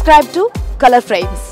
Subscribe to Color Frames.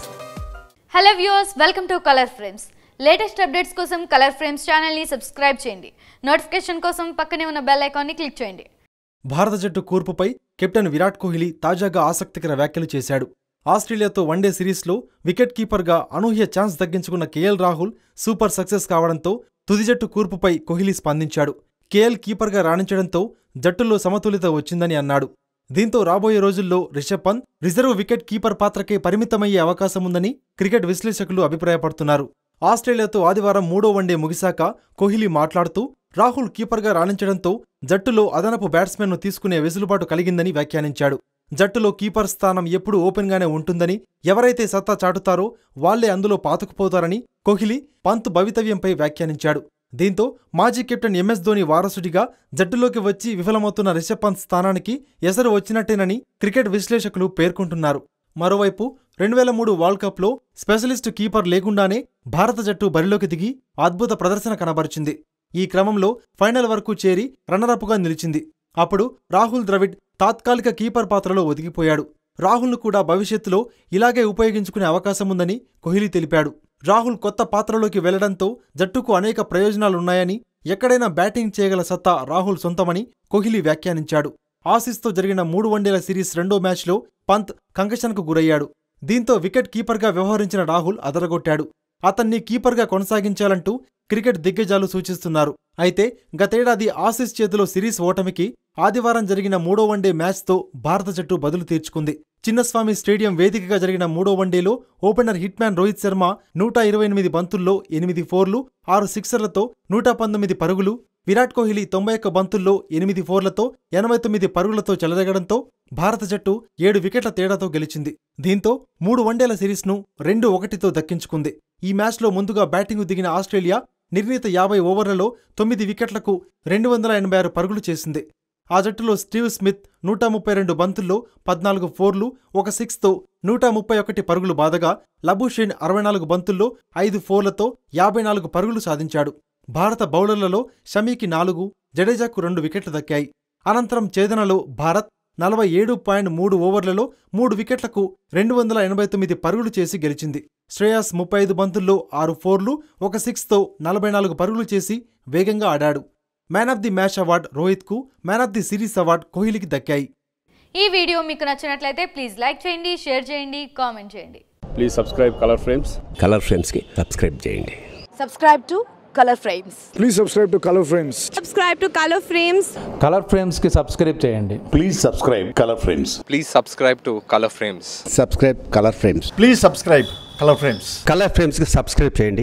Hello viewers welcome to Color Frames latest updates కోసం Color Frames ఛానల్ని subscribe చేయండి notification కోసం పక్కనే ఉన్న బెల్ ఐకాన్ని క్లిక్ చేయండి భారత జట్టు కూర్పుపై కెప్టెన్ విరాట్ కోహ్లీ తాజాగా ఆసక్తికర వ్యాఖ్యలు చేశాడు ఆస్ట్రేలియాతో వన్డే సిరీస్లో వికెట్ కీపర్గా అనూహ్య ఛాన్స్ దక్కించుకున్న కేఎల్ రాహుల్ సూపర్ సక్సెస్ కావడంతో తుది జట్టు కూర్పుపై కోహ్లీ స్పందించాడు కేఎల్ కీపర్గా రాణించడంతో జట్టులో సమతులిత వచ్చిందని అన్నాడు దీంతో రాబోయే రోజుల్లో Rishabh Pant reserve wicket keeper పాత్రకే పరిమితమయ్యే అవకాశముందని క్రికెట్ విశ్లేషకులు అభిప్రాయపడుతున్నారు ఆస్ట్రేలియాతో ఆదివారం మూడో వన్డే ముగిశాక కోహ్లీ మాట్లాడుతూ రాహుల్ కీపర్గా రాణించడంతో జట్టులో అదనపు బ్యాట్స్మెన్ను తీసుకునే వెసులుబాటు కలిగిందని వ్యాఖ్యానించాడు జట్టులో కీపర్ స్థానం ఎప్పుడూ ఓపెన్గానే ఉంటుందని ఎవరైతే సత్తా చాటుతారో వాళ్లే అందులో పాతుకుపోతారని కోహ్లీ పంత్ భవితవ్యంపై వ్యాఖ్యానించాడు దీంతో మాజీ కెప్టెన్ ఎంఎస్ ధోని వారసుడిగా జట్టులోకి వచ్చి విఫలమవుతున్న రిషబ్ పంత్ స్థానానికి ఎసరు వచ్చినట్టేనని క్రికెట్ విశ్లేషకులు పేర్కొంటున్నారు మరోవైపు రెండు వేల మూడు వరల్డ్ కప్లో స్పెషలిస్టు కీపర్ లేకుండానే భారత జట్టు బరిలోకి దిగి అద్భుత ప్రదర్శన కనబరిచింది ఈ క్రమంలో ఫైనల్ వరకు చేరి రన్నరప్గా నిలిచింది అప్పుడు రాహుల్ ద్రవిడ్ తాత్కాలిక కీపర్ పాత్రలో ఒదిగిపోయాడు రాహుల్ను కూడా భవిష్యత్తులో ఇలాగే ఉపయోగించుకునే అవకాశముందని కోహ్లీ తెలిపాడు రాహుల్ కొత్త పాత్రలోకి వెళ్లడంతో జట్టుకు అనేక ప్రయోజనాలున్నాయని ఎక్కడైనా బ్యాటింగ్ చేయగల సత్తా రాహుల్ సొంతమని కోహ్లీ వ్యాఖ్యానించాడు ఆసీస్తో జరిగిన మూడు వన్డేల సిరీస్ రెండో మ్యాచ్లో పంత్ కంకషన్కు గురయ్యాడు దీంతో వికెట్ కీపర్గా వ్యవహరించిన రాహుల్ అదరగొట్టాడు అతన్ని కీపర్గా కొనసాగించాలంటూ క్రికెట్ దిగ్గజాలు సూచిస్తున్నారు అయితే గతేడాది ఆసీస్ చేతిలో సిరీస్ ఓటమికి ఆదివారం జరిగిన మూడో వన్డే మ్యాచ్తో భారత జట్టు బదులు తీర్చుకుంది చిన్నస్వామి స్టేడియం వేదికగా జరిగిన మూడో వన్డేలో ఓపెనర్ హిట్మ్యాన్ రోహిత్ శర్మ నూట ఇరవై ఎనిమిది బంతుల్లో ఎనిమిది ఫోర్లు ఆరు సిక్సర్లతో నూట పంతొమ్మిది పరుగులు విరాట్ కోహ్లీ తొంభై ఒక్క బంతుల్లో ఎనిమిది ఫోర్లతో ఎనభై తొమ్మిది పరుగులతో చెలరగడంతో భారత జట్టు ఏడు వికెట్ల తేడాతో గెలిచింది దీంతో మూడు వన్డేల సిరీస్ను రెండు ఒకటితో దక్కించుకుంది ఈ మ్యాచ్లో ముందుగా బ్యాటింగు దిగిన ఆస్ట్రేలియా నిర్ణీత యాభై ఓవర్లలో తొమ్మిది వికెట్లకు రెండు వందల ఎనభై ఆరు పరుగులు చేసింది ఆ జట్టులో స్టీవ్ స్మిత్ నూట ముప్పై రెండు బంతుల్లో పద్నాలుగు ఫోర్లు ఒక సిక్స్తో నూట ముప్పై ఒకటి పరుగులు బాదగా లబుషేన్ అరవై నాలుగు బంతుల్లో ఐదు ఫోర్లతో యాభై నాలుగు పరుగులు సాధించాడు భారత బౌలర్లలో షమీకి నాలుగు జడేజాకు రెండు వికెట్లు దక్కాయి అనంతరం ఛేదనలో భారత్ నలభై ఏడు పాయింట్ మూడు ఓవర్లలో మూడు వికెట్లకు రెండు వందల ఎనభై తొమ్మిది పరుగులు చేసి గెలిచింది శ్రేయాస్ ముప్పై ఐదు బంతుల్లో ఆరు ఫోర్లు ఒక సిక్స్తో నలభై నాలుగు పరుగులు చేసి వేగంగా ఆడాడు man of the match award రోహిత్కు man of the series award కోహ్లీకి దక్కాయి ఈ వీడియో మీకు నచ్చినట్లయితే ప్లీజ్ లైక్ చేయండి షేర్ చేయండి కామెంట్ చేయండి please subscribe Color Frames Color ఫ్రేమ్స్కి సబ్స్క్రైబ్ చేయండి Subscribe to Color Frames. Please subscribe to Color Frames. subscribe to Color Frames Color ఫ్రేమ్స్కి సబ్స్క్రైబ్ చేయండి Please subscribe Color Frames. Please subscribe to Color Frames. Subscribe Color Frames Please subscribe Color Frames. Color ఫ్రేమ్స్కి subscribe చేయండి